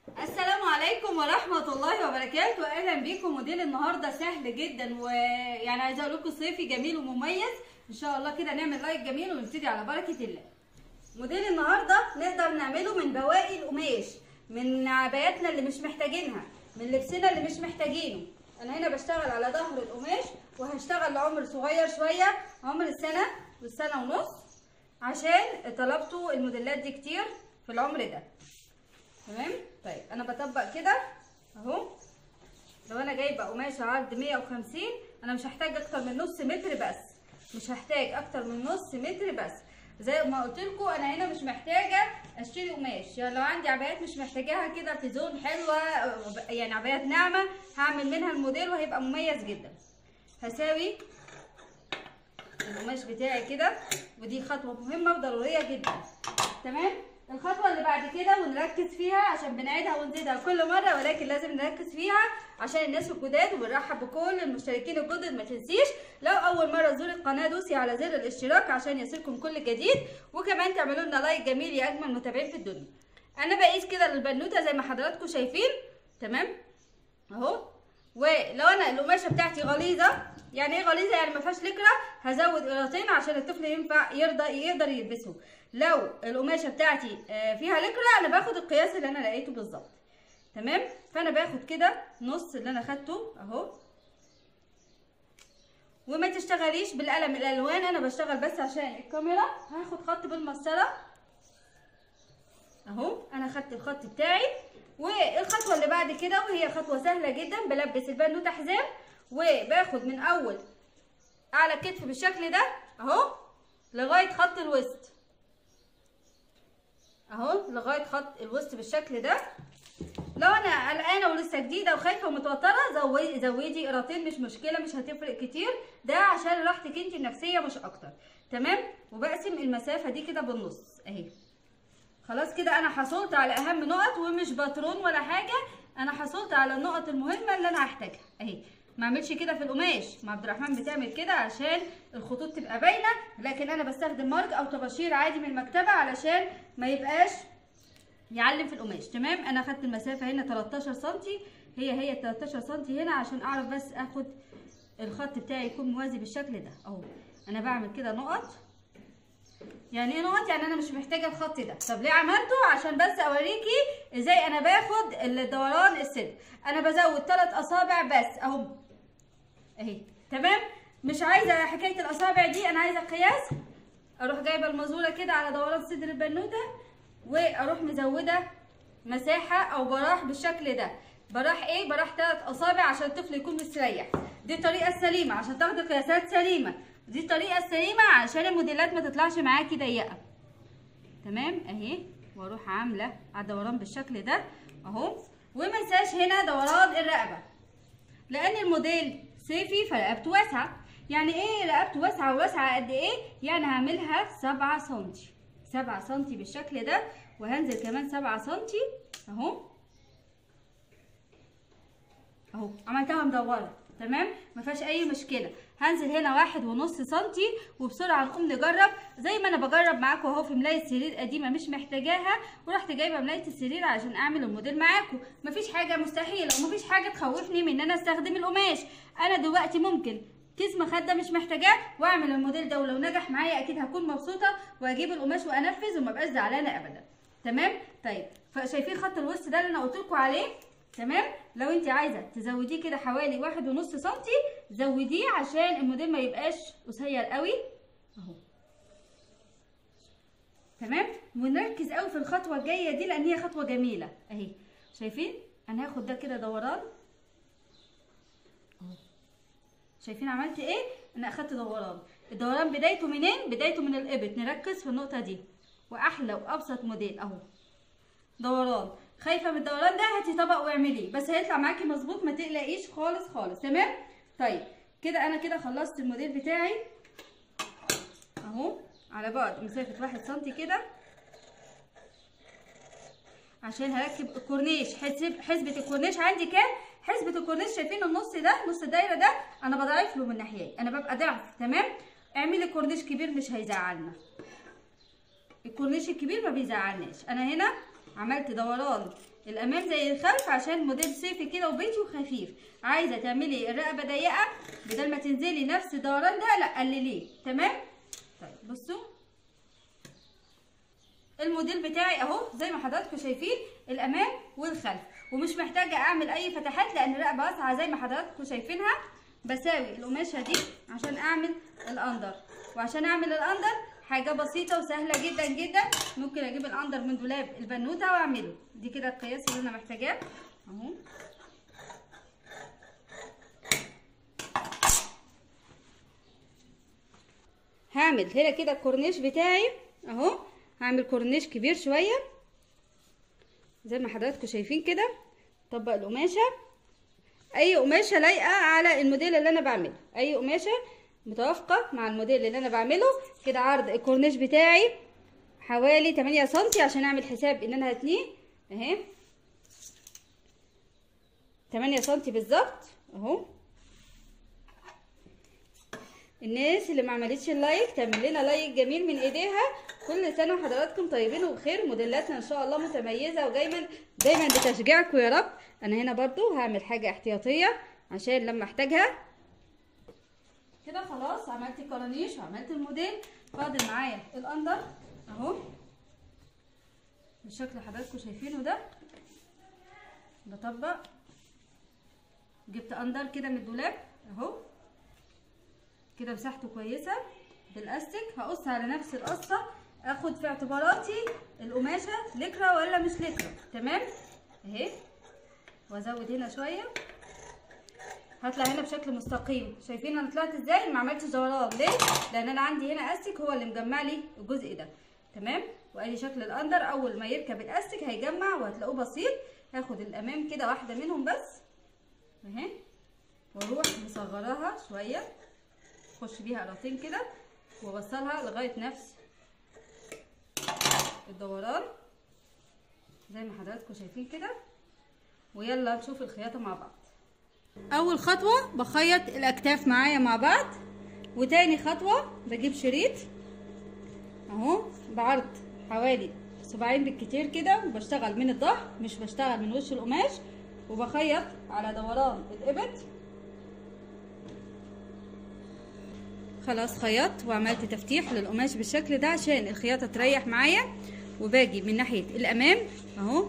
السلام عليكم ورحمة الله وبركاته أهلا بيكم موديل النهاردة سهل جدا ويعني عايزة أقول لكم صيفي جميل ومميز إن شاء الله كده نعمل لايك جميل ونبتدي على بركة الله موديل النهاردة نقدر نعمله من بواقي القماش من عباياتنا اللي مش محتاجينها من لبسنا اللي مش محتاجينه أنا هنا بشتغل على ظهر القماش وهشتغل لعمر صغير شوية عمر السنة والسنة ونص عشان طلبتوا الموديلات دي كتير في العمر ده تمام طيب انا بطبق كده اهو لو انا جايبه قماشه عرض 150 انا مش هحتاج اكتر من نص متر بس مش هحتاج اكتر من نص متر بس زي ما قلت لكم انا هنا مش محتاجه اشتري قماش يعني لو عندي عبايات مش محتاجاها كده في زون حلوه يعني عبايات ناعمه هعمل منها الموديل وهيبقى مميز جدا هساوي القماش بتاعي كده ودي خطوه مهمه وضروريه جدا تمام الخطوة اللي بعد كده ونركز فيها عشان بنعيدها ونزيدها كل مرة ولكن لازم نركز فيها عشان الناس الجداد وبنرحب بكل المشتركين الجدد ما تنسيش لو أول مرة تزور القناة دوسي على زر الاشتراك عشان يصلكم كل جديد وكمان تعملوا لنا لايك جميل يا أجمل متابعين في الدنيا أنا بقيس كده للبنوتة زي ما حضراتكم شايفين تمام أهو ولو أنا القماشة بتاعتي غليظة يعني ايه غليظه يعني ما فيهاش لكره هزود قيراطين عشان الطفل ينفع يرضى يقدر يلبسه لو القماشه بتاعتي فيها لكره انا باخد القياس اللي انا لقيته بالظبط تمام فانا باخد كده نص اللي انا خدته اهو وما تشتغليش بالقلم الالوان انا بشتغل بس عشان الكاميرا هاخد خط بالمسطره اهو انا خدت الخط بتاعي والخطوه اللي بعد كده وهي خطوه سهله جدا بلبس البنوته حزام وباخد من اول اعلى الكتف بالشكل ده اهو لغايه خط الوسط اهو لغايه خط الوسط بالشكل ده لو انا قلقانه ولسه جديده وخايفه ومتوتره زودي زودي قراطين مش مشكله مش هتفرق كتير ده عشان راحتك انت النفسيه مش اكتر تمام وبقسم المسافه دي كده بالنص اهي خلاص كده انا حصلت على اهم نقط ومش باترون ولا حاجه انا حصلت على النقط المهمه اللي انا هحتاجها اهي ما اعملش كده في القماش ما عبد الرحمن بتعمل كده عشان الخطوط تبقى باينه لكن انا بستخدم مارج او طباشير عادي من المكتبه علشان ما يبقاش يعلم في القماش تمام انا خدت المسافه هنا 13 سم هي هي 13 سم هنا عشان اعرف بس اخد الخط بتاعي يكون موازي بالشكل ده اهو انا بعمل كده نقط يعني ايه نقط يعني انا مش محتاجه الخط ده طب ليه عملته عشان بس اوريكي ازاي انا باخد الدوران السلك انا بزود ثلاث اصابع بس اهو اهي تمام مش عايزه حكايه الاصابع دي انا عايزه قياس اروح جايبه المزوره كده على دوران صدر البنوته واروح مزوده مساحه او براح بالشكل ده براح ايه براح ثلاث اصابع عشان الطفل يكون مستريح دي الطريقه السليمه عشان تاخدي قياسات سليمه دي الطريقه السليمه عشان الموديلات ما تطلعش معاكي ضيقه تمام اهي واروح عامله على الدوران بالشكل ده اهو وما انساش هنا دوران الرقبه لان الموديل صيفي فرقبته واسعه يعني ايه رقبته واسعه واسعه قد ايه يعني هعملها سبعة سنتي سبعة سنتي بالشكل ده وهنزل كمان سبعة سنتي اهو اهو عملتها مدوره تمام ما فيهاش اي مشكله هنزل هنا واحد ونص سنتي وبسرعه نقوم نجرب زي ما انا بجرب معاكم اهو في ملايه سرير قديمه مش محتاجاها ورحت جايبه ملايه السرير عشان اعمل الموديل معاكم مفيش حاجه مستحيله ومفيش حاجه تخوفني من ان انا استخدم القماش انا دلوقتي ممكن كيس مخده مش محتاجاه واعمل الموديل ده ولو نجح معايا اكيد هكون مبسوطه واجيب القماش وانفذ وما ابقاش زعلانه ابدا تمام طيب فشايفين خط الوسط ده اللي انا قلت لكم عليه تمام لو انت عايزه تزوديه كده حوالي واحد ونص سنتي زوديه عشان الموديل ما يبقاش قصير قوي اهو تمام ونركز قوي في الخطوه الجايه دي لان هي خطوه جميله اهي شايفين انا هاخد ده كده دوران اهو شايفين عملت ايه انا اخدت دوران الدوران بدايته منين بدايته من الابط نركز في النقطه دي واحلى وابسط موديل اهو دوران خايفه من الدوران ده هاتي طبق واعمليه بس هيطلع معاكي مظبوط ما تقلقيش خالص خالص تمام طيب كده انا كده خلصت الموديل بتاعي اهو على بعد مسافه واحد سنتي كده عشان هركب الكورنيش حسب حسبه الكورنيش عندي كام حسبه الكورنيش شايفين النص ده نص الدايره ده انا بضاعف له من ناحيتين انا ببقى ضعف تمام اعملي كورنيش كبير مش هيزعلنا الكورنيش الكبير ما بيزعلناش انا هنا عملت دوران الامام زي الخلف عشان موديل صيفي كده وبيتي وخفيف عايزه تعملي الرقبه ضيقه بدل ما تنزلي نفس الدوران ده لا قلليه تمام طيب بصوا الموديل بتاعي اهو زي ما حضراتكم شايفين الامام والخلف ومش محتاجه اعمل اي فتحات لان الرقبه واسعه زي ما حضراتكم شايفينها بساوي القماشه دي عشان اعمل الاندر وعشان اعمل الاندر حاجه بسيطه وسهله جدا جدا ممكن اجيب الاندر من دولاب البنوته واعمله دي كده القياس اللي انا محتاجاه اهو هعمل هنا كده الكورنيش بتاعي اهو هعمل كورنيش كبير شويه زي ما حضراتكم شايفين كده طبق القماشه اي قماشه لايقه على الموديل اللي انا بعمله اي قماشه متوافقه مع الموديل اللي انا بعمله كده عرض الكورنيش بتاعي حوالي 8 سم عشان اعمل حساب ان انا هتنيه اهي 8 سم بالظبط اهو الناس اللي ما عملتش اللايك تعمل لنا لايك جميل من ايديها كل سنه وحضراتكم طيبين وبخير موديلاتنا ان شاء الله متميزه ودايما دايما بتشجيعكم يا رب انا هنا برضو هعمل حاجه احتياطيه عشان لما احتاجها كده خلاص عملت الكرانيش وعملت الموديل فاضل معايا الاندر اهو بالشكل اللي حضراتكم شايفينه ده بطبق جبت اندر كده من الدولاب اهو كده مساحته كويسه بالاستيك هقص على نفس القصه اخد في اعتباراتي القماشه لكرة ولا مش لكرة تمام اهي وازود هنا شويه هطلع هنا بشكل مستقيم شايفين انا طلعت ازاي ما عملتش دوران ليه لان انا عندي هنا استيك هو اللي مجمع لي الجزء ده تمام وادي شكل الاندر اول ما يركب الاستيك هيجمع وهتلاقوه بسيط هاخد الامام كده واحده منهم بس اهي واروح مصغراها شويه اخش بيها قراطين كده واوصلها لغايه نفس الدوران زي ما حضراتكم شايفين كده ويلا نشوف الخياطه مع بعض اول خطوه بخيط الاكتاف معايا مع بعض وتاني خطوه بجيب شريط اهو بعرض حوالي صباعين بالكتير كده وبشتغل من الظهر مش بشتغل من وش القماش وبخيط على دوران الابط خلاص خيطت وعملت تفتيح للقماش بالشكل ده عشان الخياطه تريح معايا وباجي من ناحيه الامام اهو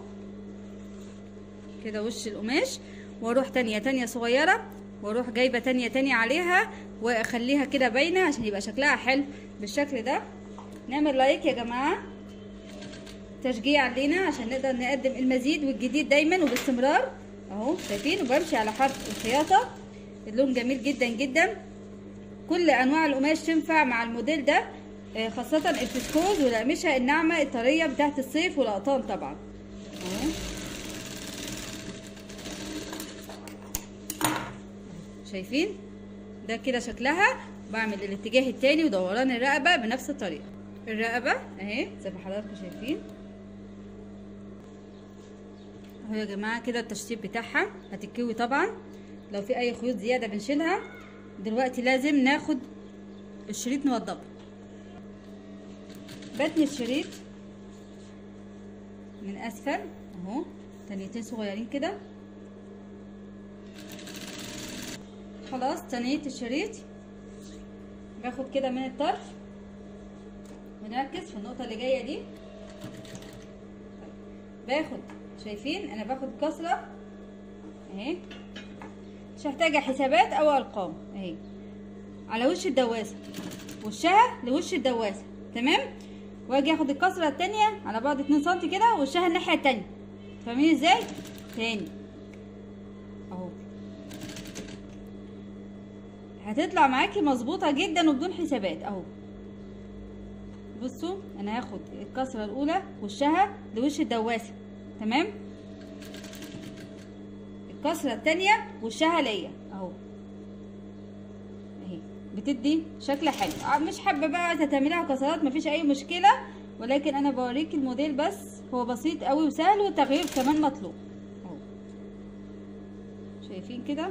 كده وش القماش واروح تانية تانية صغيره واروح جايبه تانية تانية عليها واخليها كده باينه عشان يبقى شكلها حلو بالشكل ده نعمل لايك يا جماعه تشجيع علينا عشان نقدر نقدم المزيد والجديد دايما وباستمرار اهو شايفين وبمشي على حرف الخياطه اللون جميل جدا جدا كل انواع القماش تنفع مع الموديل ده خاصة الفسكوز والأقمشة الناعمة الطرية بتاعت الصيف والقطان طبعا اهو شايفين ده كده شكلها بعمل الاتجاه التاني ودوران الرقبة بنفس الطريقة الرقبة اهي زي ما حضراتكم شايفين اهو يا جماعة كده التشطيب بتاعها هتتكوي طبعا لو في اي خيوط زيادة بنشيلها دلوقتي لازم ناخد الشريط نوضبه بتني الشريط من اسفل اهو تنيتين صغيرين كده خلاص تنيت الشريط باخد كده من الطرف ونركز في النقطه اللي جايه دي باخد شايفين انا باخد كسره اهي مش محتاجه حسابات او ارقام اهي على وش الدواسه وشها لوش الدواسه تمام واجي اخد الكسره التانية على بعد 2 سم كده وشها الناحيه التانية فاهمين ازاي تاني اهو هتطلع معاكي مظبوطه جدا وبدون حسابات اهو بصوا انا هاخد الكسره الاولى وشها لوش الدواسه تمام الكسره التانية وشها ليا اهو اهي بتدي شكل حلو مش حابه بقى تعمليها كسرات مفيش اي مشكله ولكن انا بوريك الموديل بس هو بسيط قوي وسهل والتغيير كمان مطلوب اهو شايفين كده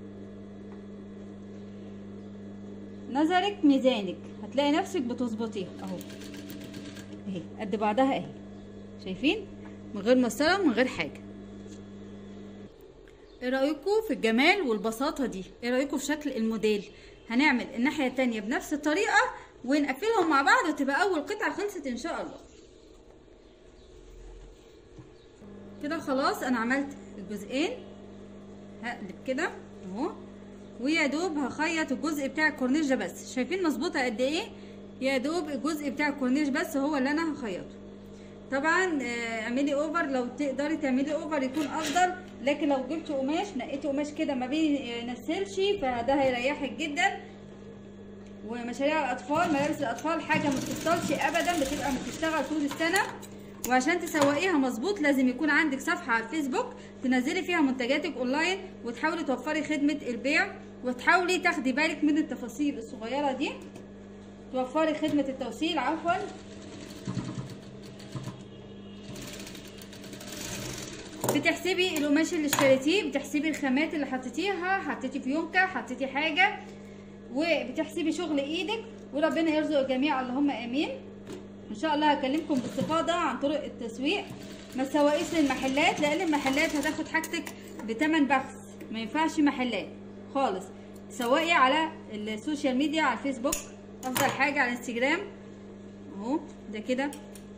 نظرك ميزانك هتلاقي نفسك بتظبطيها اهو اهي قد بعضها اهي شايفين من غير مسطره ومن غير حاجه ايه رايكم في الجمال والبساطه دي ايه رايكم في شكل الموديل هنعمل الناحيه التانية بنفس الطريقه ونقفلهم مع بعض وتبقى اول قطعه خلصت ان شاء الله كده خلاص انا عملت الجزئين هقلب كده اهو ويا دوب هخيط الجزء بتاع الكورنيش ده بس شايفين مظبوطه قد ايه يا دوب الجزء بتاع الكورنيش بس هو اللي انا هخيطه طبعا آه، اعملي اوفر لو تقدري تعملي اوفر يكون افضل لكن لو جبتي قماش نقيتي قماش كده ما بينسلش فده هيريحك جدا ومشاريع الاطفال ملابس الاطفال حاجه ما بتفضلش ابدا بتبقى بتشتغل طول السنه وعشان تسوقيها مظبوط لازم يكون عندك صفحه على الفيسبوك تنزلي فيها منتجاتك اونلاين وتحاولي توفري خدمه البيع وتحاولي تاخدي بالك من التفاصيل الصغيره دي توفري خدمه التوصيل عفوا بتحسبي القماش اللي اشتريتيه بتحسبي الخامات اللي حطيتيها حطيتي فيونكه حطيتي حاجه وبتحسبي شغل ايدك وربنا يرزق الجميع اللهم امين ان شاء الله هكلمكم باستفاضه عن طرق التسويق ما تسوقيش للمحلات لان المحلات هتاخد حاجتك بتمن بخس ما ينفعش محلات خالص تسوقي على السوشيال ميديا على الفيسبوك افضل حاجه على الانستجرام اهو ده كده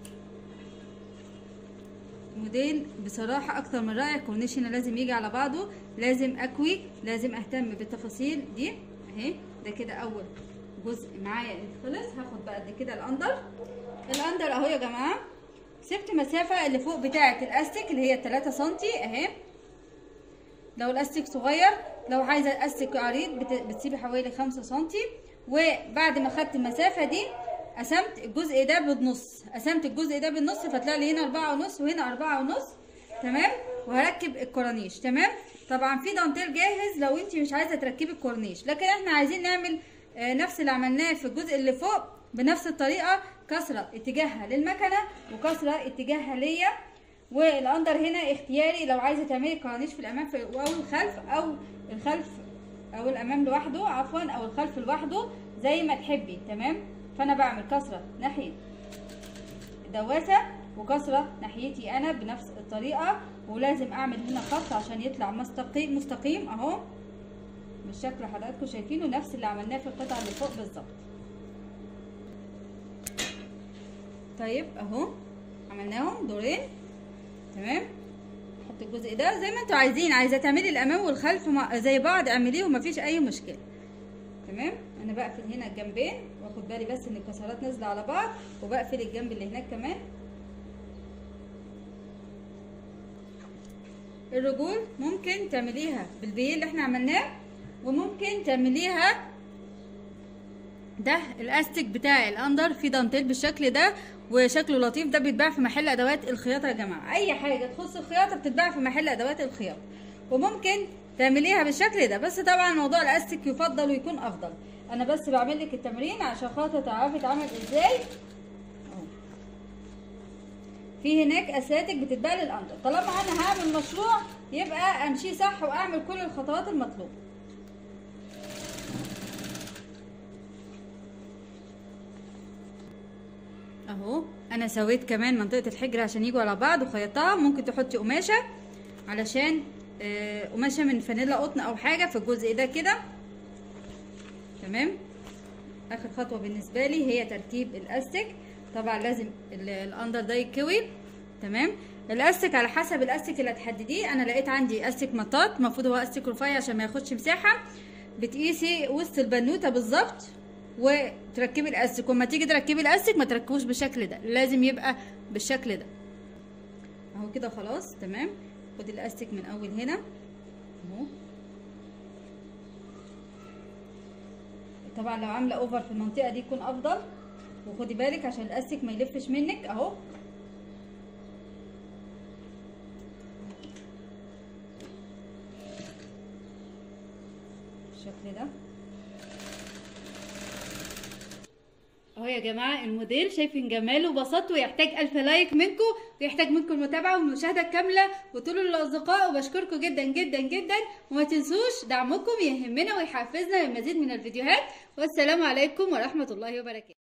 موديل بصراحة أكتر من رائع كورنيشنا لازم يجي على بعضه لازم أكوي لازم أهتم بالتفاصيل دي أهي ده كده أول جزء معايا خلص هاخد بقى قد كده الأندر الأندر أهو يا جماعة سبت مسافة اللي فوق بتاعة الأستيك اللي هي 3 سنتي أهي لو الأستيك صغير لو عايزة الأستيك عريض بت- بتسيبي حوالي 5 سنتي وبعد ما خدت المسافة دي قسمت الجزء ده بالنص قسمت الجزء ده بالنص فطلع لي هنا أربعة ونص وهنا أربعة ونص تمام وهركب الكورنيش تمام طبعا في دانتيل جاهز لو انت مش عايزه تركبي الكورنيش لكن احنا عايزين نعمل آه، نفس اللي عملناه في الجزء اللي فوق بنفس الطريقه كسره اتجاهها للمكنه وكسره اتجاهها ليا والاندر هنا اختياري لو عايزه تعملي الكورنيش في الامام في او الخلف او الخلف او الامام لوحده عفوا او الخلف لوحده زي ما تحبي تمام فانا بعمل كسره ناحيه الدواسه وكسره ناحيتي انا بنفس الطريقه ولازم اعمل هنا خط عشان يطلع مستقيم مستقيم اهو بالشكل اللي حضراتكم شايفينه نفس اللي عملناه في القطعه اللي فوق بالظبط طيب اهو عملناهم دورين تمام حط الجزء ده زي ما انتوا عايزين عايزه تعملي الامام والخلف مع- زي بعض اعمليه ومفيش اي مشكله تمام انا بقفل هنا الجنبين واخد بالي بس ان الكسرات نازله على بعض وبقفل الجنب اللي هناك كمان الرجول ممكن تعمليها بالبيه اللي احنا عملناه وممكن تعمليها ده الاستيك بتاع الاندر في دانتيل بالشكل ده وشكله لطيف ده بيتباع في محل ادوات الخياطه يا جماعه اي حاجه تخص الخياطه بتتباع في محل ادوات الخياطه وممكن تعمليها بالشكل ده بس طبعا موضوع الاستيك يفضل ويكون افضل انا بس بعمل لك التمرين عشان خاطر تعرفي تعمل ازاي أهو. في هناك اساتك بتتباع للاندر طالما انا هعمل مشروع يبقى امشي صح واعمل كل الخطوات المطلوبه اهو انا سويت كمان منطقه الحجر عشان يجوا على بعض وخيطتها ممكن تحطي قماشه علشان آه، قماشه من فانيلا قطن او حاجه في الجزء ده كده تمام اخر خطوه بالنسبه لي هي تركيب الاستك طبعا لازم ال- الاندر ده يتكوي تمام الاستك على حسب الاستك اللي هتحدديه انا لقيت عندي استك مطاط المفروض هو استك رفيع عشان ما ياخدش مساحه بتقيسي وسط البنوته بالظبط وتركبي الاستك وما تيجي تركبي الاستك ما تركبوش بالشكل ده لازم يبقى بالشكل ده اهو كده خلاص تمام خدي الاستك من اول هنا اهو طبعا لو عامله اوفر في المنطقه دي يكون افضل وخدي بالك عشان الاستك ما يلفش منك اهو بالشكل ده اهو يا جماعه الموديل شايفين جماله وبساطته ويحتاج الف لايك منكم ويحتاج منكم المتابعه والمشاهده الكامله وتقولوا للاصدقاء وبشكركم جدا جدا جدا وما تنسوش دعمكم يهمنا ويحفزنا للمزيد من الفيديوهات والسلام عليكم ورحمه الله وبركاته